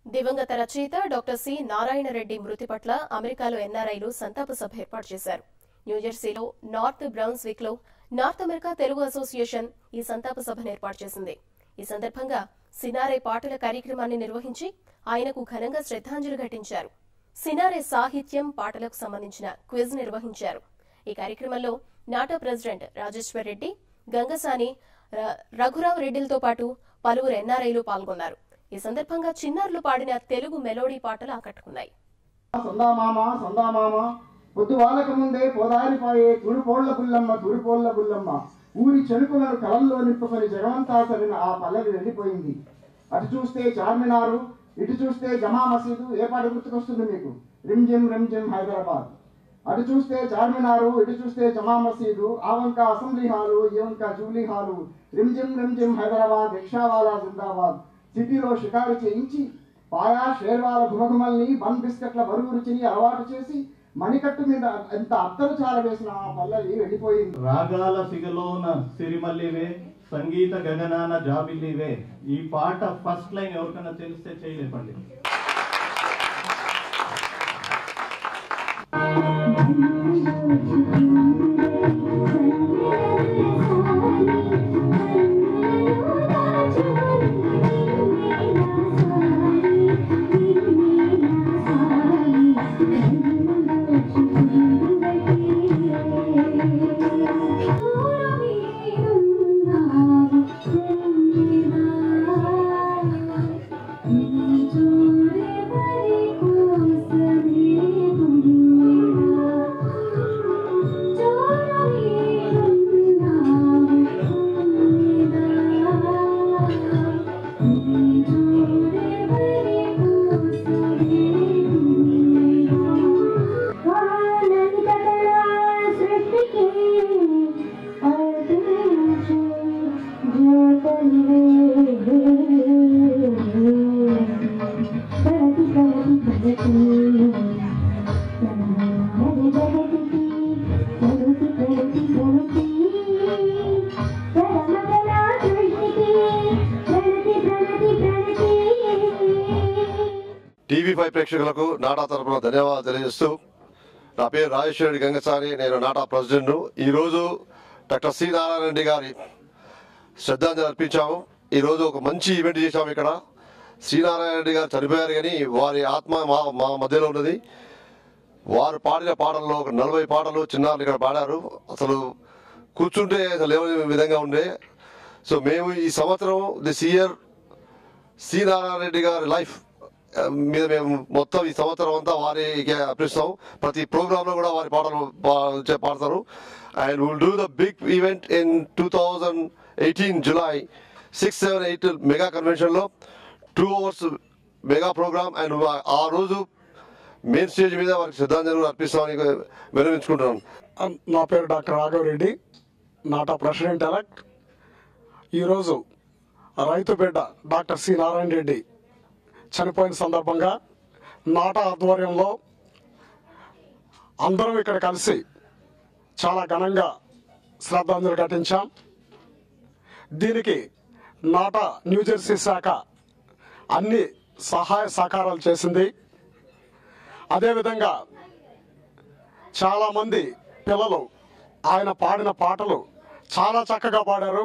దివంగత రచయిత doctor C Narayana Reddy మృతి పట్ల అమెరికాలో ఎన్ఆర్ఐలు సంతాప సభ ఏర్పాటు చేశారు న్యూజెర్సీలో నార్త్ బ్రౌన్స్విక్ లో నార్త్ అమెరికా తెలుగు అసోసియేషన్ ఈ సంతాప సభను ఏర్పాటు చేసింది ఈ సందర్భంగా సినారే పాటల కార్యక్రమాన్ని నిర్వహించి ఆయనకు ఘనంగా శ్రద్ధాంజలి ఘటించారు సినారే సాహిత్యం పాటలకు సంబంధించిన క్విజ్ నిర్వహించారు ఈ కార్యక్రమంలో నాటా ప్రెసిడెంట్ రాజేశ్వర్ రెడ్డి గంగసాని ర- రఘురావు రెడ్డిలతో పాటు పలువురు ఎన్ఆర్ఐలు పాల్గొన్నారు ఈ సందర్భంగా చిన్నారులు పాడిన తెలుగు మెలోడీ పాటలు ఆకట్టుకున్నాయి సందామామ సందామామ పొద్దు వాళ్ళక ముందే పోదారిపాయే తుడిపోళ్ల గుల్లమ్మ తుడిపోళ్ల గుల్లమ్మ ఊరి చెనుకులను కలల్లో నింపుకొని జగమంతా చదివిన ఆ పల్లవి వెళ్ళిపోయింది అటు చూస్తే చార్మినారు ఇటు చూస్తే జమా మసీదు ఏ పాట గుర్తుకొస్తుంది మీకు రిమ్జిమ్ రిమ్జిమ్ హైదరాబాద్ అటు చూస్తే చార్మినారు ఇటు చూస్తే జమా మసీదు ఆ వంక అసెంబ్లీ హాలు ఈ వంక జూబ్లీ హాలు రిమ్జిమ్ రిమ్జిమ్ హైదరాబాద్ రిక్షావాలా జిందాబాద్ సిటీలో షికారు చేయించి పాయా షేర్వాల ఘుమఘుమల్ని బన్ బిస్కెట్ల బరువు రుచిని అలవాటు చేసి మణికట్టు మీద ఎంత అత్తరు చాల వేసిన ఆ పల్లవి వెళ్ళిపోయింది రాగాల సిగలోన సిరిమల్లివే సంగీత గగనాన జాబిల్లివే ఈ పాట ఫస్ట్ లైన్ ఎవరికైనా తెలిస్తే చేయలేపండి టీవీ ఫైవ్ ప్రేక్షకులకు నాటా తరపున ధన్యవాదాలు తెలియజేస్తూ నా పేరు రాజేశ్వర రెడ్డి గంగసారి నేను నాటా ప్రెసిడెంట్ ఈరోజు డాక్టర్ సి నారాయణ రెడ్డి గారి శ్రద్ధాంజలి అర్పించాము ఈరోజు ఒక మంచి ఈవెంట్ చేశాము ఇక్కడ శ్రీనారాయణ రెడ్డి గారు చనిపోయారు కానీ వారి ఆత్మ మా మా మధ్యలో ఉన్నది వారు పాడిన పాటల్లో ఒక నలభై పాటలు చిన్నారులు ఇక్కడ పాడారు అసలు కూర్చుంటే అసలు లేవని విధంగా ఉండే సో మేము ఈ సంవత్సరం this year C Narayana Reddy గారి లైఫ్ ఆ, మీద మేము మొత్తం ఈ సంవత్సరం అంతా వారికి అర్పిస్తాం ప్రతి ప్రోగ్రామ్ లో కూడా వారి పాటలు పా- చే- పాడతారు and will do the big event in two thousand eighteen July six seven eight mega convention లో two hours mega programme and ఆ రోజు మెయిన్ స్టేజ్ మీద వారికి శ్రద్ధాంజలి అర్పిస్తామని విరమించుకుంటున్నాను నా పేరు doctor Raghavareddy NATA president elect ఈరోజు రైతు బిడ్డ డాక్టర్ సి నారాయణ రెడ్డి చనిపోయిన సందర్భంగా నాటా ఆధ్వర్యంలో అందరం ఇక్కడ కలిసి చాలా ఘనంగా శ్రద్ధాంజలి ఘటించాం దీనికి నాటా న్యూజెర్సీ శాఖ అన్ని సహాయ సహకారాలు చేసింది అదేవిధంగా చాలామంది పిల్లలు ఆయన పాడిన పాటలు చాలా చక్కగా పాడారు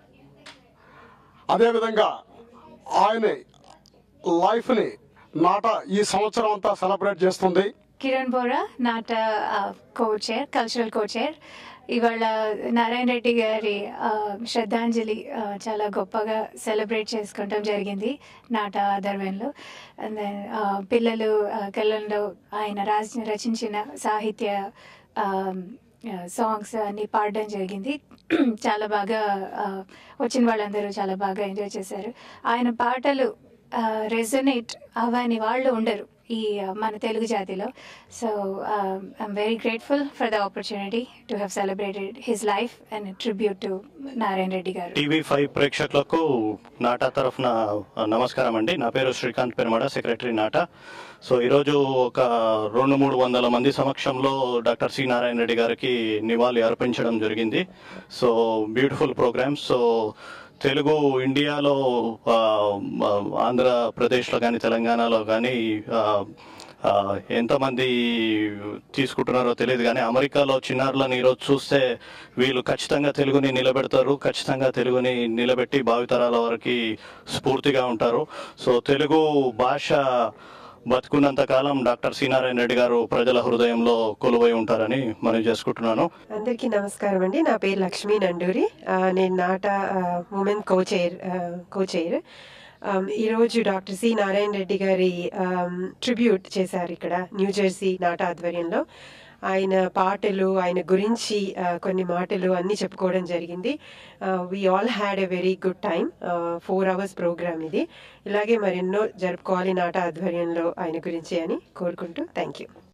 అదేవిధంగా ఆయన లైఫ్ని నాట ఈ సంవత్సరం అంతా సెలబ్రేట్ చేస్తుంది Kiran Bora NATA co chair cultural co chair ఇవాళ నారాయణ రెడ్డి గారి ఆ, శ్రద్ధాంజలి ఆ, చాలా గొప్పగా సెలబ్రేట్ చేసుకోవటం జరిగింది నాట ఆధ్వర్యంలో అండ్ దెన్ పిల్లలు ఆ, కళ్ళల్లో ఆయన రాసి రచించిన సాహిత్య సాంగ్స్ అన్ని పాడడం జరిగింది చాలా బాగా ఆ, వచ్చిన వాళ్ళందరూ చాలా బాగా ఎంజాయ్ చేశారు ఆయన పాటలు రెజొనేట్ అవని వాళ్ళు ఉండరు ఈ ఆ, మన తెలుగు జాతిలో so I'm very grateful for the opportunity to have celebrated his life and tribute to Narayana Reddy గారు టీవీ ఫైవ్ ప్రేక్షకులకు నాటా తరఫున నమస్కారం అండి నా పేరు Srikanth Perumada secretary NATA so ఈరోజు ఒక రెండు మూడు వందల మంది సమక్షంలో డాక్టర్ సి నారాయణ రెడ్డి గారికి నివాళి అర్పించడం జరిగింది so beautiful programme so Telugu ఇండియాలో ఆ, ఆ, ఆంధ్రప్రదేశ్లో కానీ తెలంగాణలో కానీ ఆ, ఆ, ఎంతమంది తీసుకుంటున్నారో తెలియదు కానీ అమెరికాలో చిన్నారులను ఈరోజు చూస్తే వీళ్ళు ఖచ్చితంగా తెలుగుని నిలబెడతారు ఖచ్చితంగా తెలుగుని నిలబెట్టి భావితరాల వరకు స్ఫూర్తిగా ఉంటారు సో తెలుగు భాష బతుకున్నంత కాలం డాక్టర్ సి నారాయణ రెడ్డి గారు ప్రజల హృదయంలో కొలువై ఉంటారని మనం చేసుకుంటున్నాను అందరికీ నమస్కారం అండి నా పేరు లక్ష్మీ నండూరి ఆ, నేను నాట ఉమెన్ కోచైర్ కోచైర్ ఈరోజు డాక్టర్ సి నారాయణ రెడ్డి గారి ట్రిబ్యూట్ చేశారు ఇక్కడ న్యూ జెర్సీ నాట ఆధ్వర్యంలో ఆయన పాటలు ఆయన గురించి ఆ, కొన్ని మాటలు అన్నీ చెప్పుకోవడం జరిగింది we all had a very good time four hours programme ఇది ఇలాగే మరెన్నో జరుపుకోవాలి నాట ఆధ్వర్యంలో ఆయన గురించి అని కోరుకుంటూ థ్యాంక్ యూ